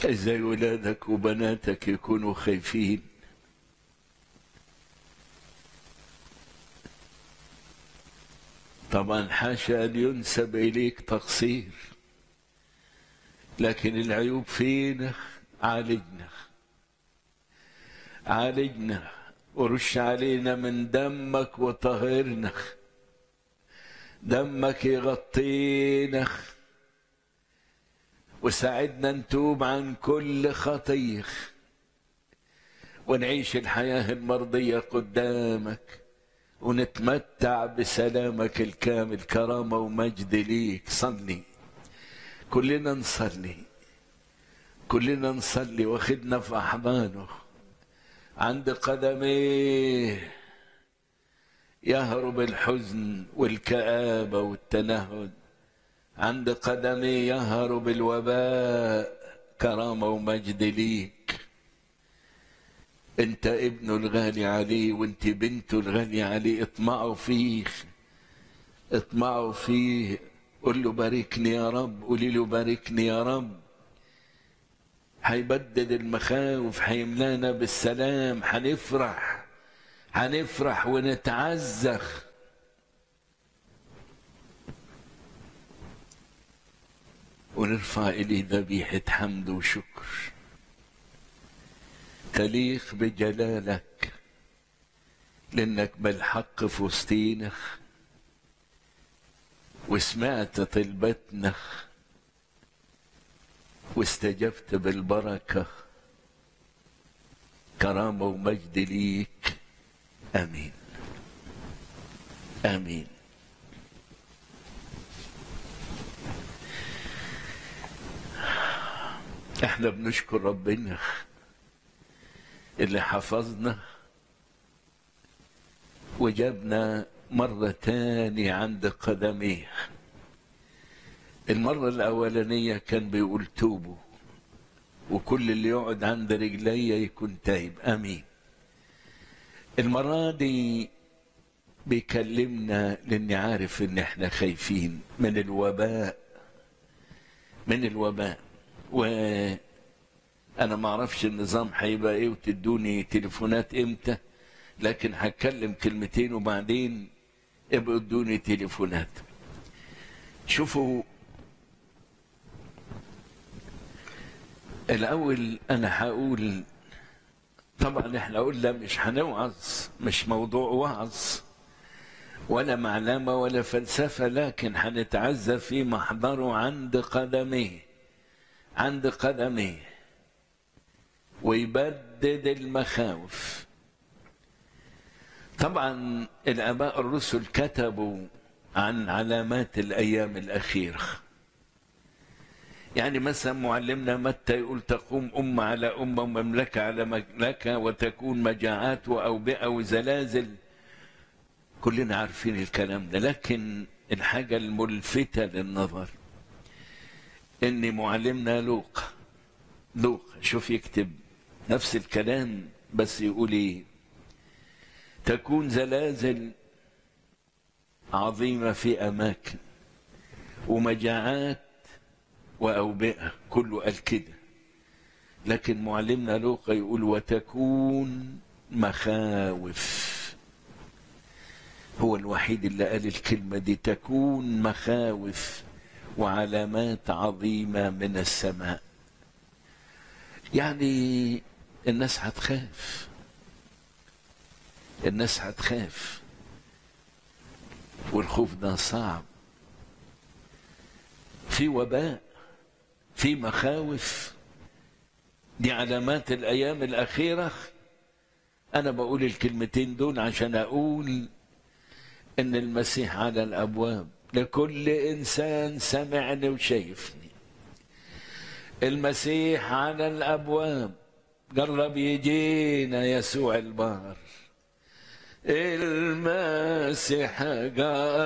ازاي ولادك وبناتك يكونوا خايفين طبعا حاشا ان ينسب اليك تقصير لكن العيوب فينا عالجنا عالجنا ورش علينا من دمك وطهرنا دمك يغطينا وساعدنا نتوب عن كل خطيه ونعيش الحياه المرضيه قدامك ونتمتع بسلامك الكامل كرامه ومجد ليك صلي كلنا نصلي كلنا نصلي واخدنا في احضانه عند قدميه يهرب الحزن والكآبة والتنهد عند قدميه يهرب الوباء كرامة ومجد ليك انت ابنه الغالي عليه وانت بنته الغالي عليه اطمعوا فيه اطمعوا فيه قل له باركني يا رب قولي له باركني يا رب هيبدد المخاوف هيملانا بالسلام هنفرح هنفرح ونتعزخ ونرفع إليه ذبيحة حمد وشكر تليق بجلالك لأنك بالحق في وسطينا وسمعت طلبتنا واستجبت بالبركة كرامة ومجد ليك آمين آمين احنا بنشكر ربنا اللي حفظنا وجابنا مرة تاني عند قدميه المرة الأولانية كان بيقول توبوا وكل اللي يقعد عند رجلي يكون تايب آمين المرة دي بيكلمنا لاني عارف ان احنا خايفين من الوباء من الوباء وانا ما اعرفش النظام هيبقى ايه وتدوني تليفونات امتى لكن هتكلم كلمتين وبعدين ابقوا ادوني تليفونات شوفوا الاول انا هقول طبعا احنا قلنا مش هنوعظ مش موضوع وعظ ولا معلمه ولا فلسفه لكن هنتعزى في محضره عند قدميه عند قدميه ويبدد المخاوف طبعا الاباء الرسل كتبوا عن علامات الايام الاخيره يعني مثلا معلمنا متى يقول تقوم أمة على أمة ومملكة على مملكة وتكون مجاعات وأوبئة وزلازل كلنا عارفين الكلام ده لكن الحاجة الملفتة للنظر إن معلمنا لوقا لوقا شوف يكتب نفس الكلام بس يقول إيه تكون زلازل عظيمة في أماكن ومجاعات وأوبئة كله قال كده لكن معلمنا لوقا يقول وتكون مخاوف هو الوحيد اللي قال الكلمة دي تكون مخاوف وعلامات عظيمة من السماء يعني الناس هتخاف الناس هتخاف والخوف ده صعب في وباء في مخاوف دي علامات الايام الاخيره انا بقول الكلمتين دول عشان اقول ان المسيح على الابواب لكل انسان سمعني وشايفني المسيح على الابواب قرب يجينا يسوع البار المسيح قال